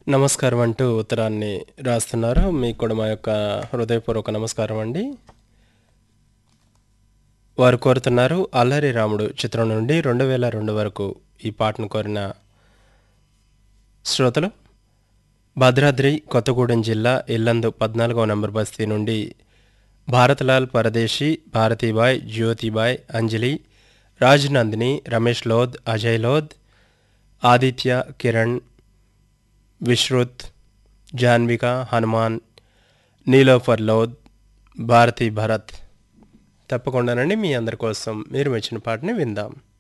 నమస్కారం అంటూ ఉత్తరాన్ని రాస్తున్నారు మీకు కూడా మా యొక్క హృదయపూర్వక నమస్కారం అండి వారు కోరుతున్నారు అల్లరి రాముడు చిత్రం నుండి రెండు వేల రెండు వరకు ఈ పాటను కోరిన శ్రోతలు భద్రాద్రి కొత్తగూడెం జిల్లా ఇల్లందు పద్నాలుగవ నంబర్ బస్తీ నుండి భారత్లాల్ పరదేశి భారతీబాయ్ జ్యోతిబాయ్ అంజలి రాజ్ నందిని రమేష్ లోద్ అజయ్ లోద్ ఆదిత్య కిరణ్ విశ్రుత్ జాన్విక హనుమాన్ నీలోఫర్ లోద్ భారతీ భరత్ తప్పకుండానండి మీ అందరి కోసం మీరు మెచ్చిన పాటని విందాం